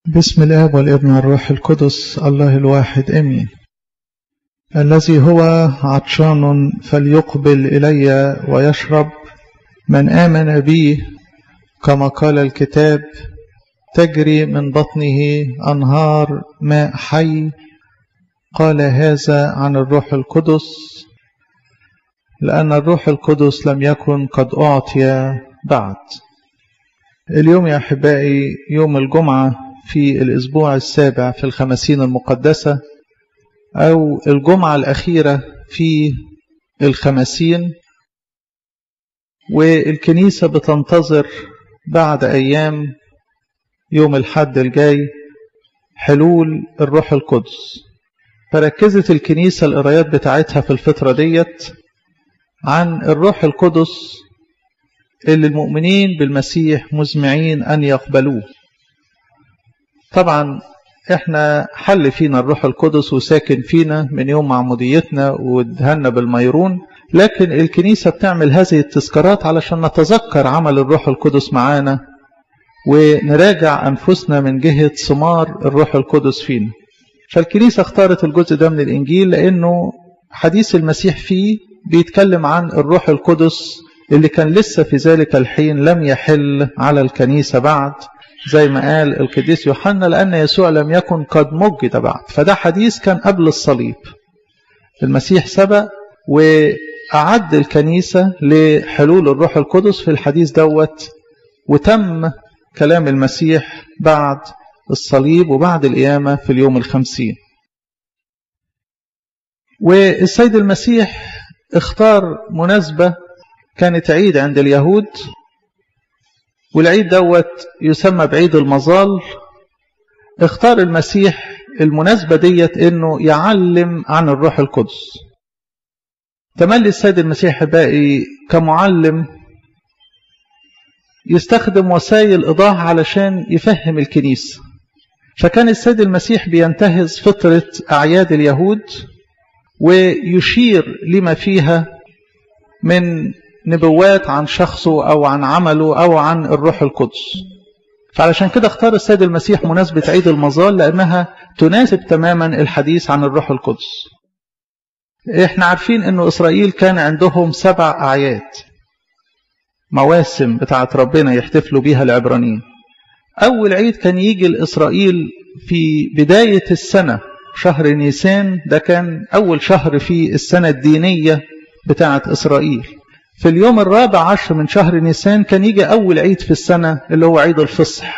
بسم الآب والابن والروح القدس الله الواحد امين الذي هو عطشان فليقبل إلي ويشرب من آمن بي كما قال الكتاب تجري من بطنه أنهار ماء حي قال هذا عن الروح القدس لأن الروح القدس لم يكن قد أعطي بعد اليوم يا أحبائي يوم الجمعة في الأسبوع السابع في الخمسين المقدسة أو الجمعة الأخيرة في الخمسين والكنيسة بتنتظر بعد أيام يوم الحد الجاي حلول الروح القدس فركزت الكنيسة القرايات بتاعتها في الفترة ديت عن الروح القدس اللي المؤمنين بالمسيح مزمعين أن يقبلوه طبعا احنا حل فينا الروح القدس وساكن فينا من يوم معموديتنا وادهنا بالميرون لكن الكنيسة بتعمل هذه التذكارات علشان نتذكر عمل الروح القدس معانا ونراجع أنفسنا من جهة ثمار الروح القدس فينا فالكنيسة اختارت الجزء ده من الإنجيل لأنه حديث المسيح فيه بيتكلم عن الروح القدس اللي كان لسه في ذلك الحين لم يحل على الكنيسة بعد زي ما قال القديس يوحنا لأن يسوع لم يكن قد مجد بعد فده حديث كان قبل الصليب المسيح سبق وأعد الكنيسة لحلول الروح القدس في الحديث دوت وتم كلام المسيح بعد الصليب وبعد القيامة في اليوم الخمسين والسيد المسيح اختار مناسبة كانت عيد عند اليهود والعيد دوت يسمى بعيد المظال اختار المسيح المناسبة ديت انه يعلم عن الروح القدس تملي السيد المسيح باقي كمعلم يستخدم وسائل إيضاح علشان يفهم الكنيسة فكان السيد المسيح بينتهز فترة أعياد اليهود ويشير لما فيها من نبوات عن شخصه أو عن عمله أو عن الروح القدس فعلشان كده اختار السيد المسيح مناسبة عيد المظال لأنها تناسب تماما الحديث عن الروح القدس احنا عارفين انه إسرائيل كان عندهم سبع أعياد مواسم بتاعت ربنا يحتفلوا بيها العبرانيين أول عيد كان يجي لإسرائيل في بداية السنة شهر نيسان ده كان أول شهر في السنة الدينية بتاعت إسرائيل في اليوم الرابع عشر من شهر نيسان كان يجي أول عيد في السنة اللي هو عيد الفصح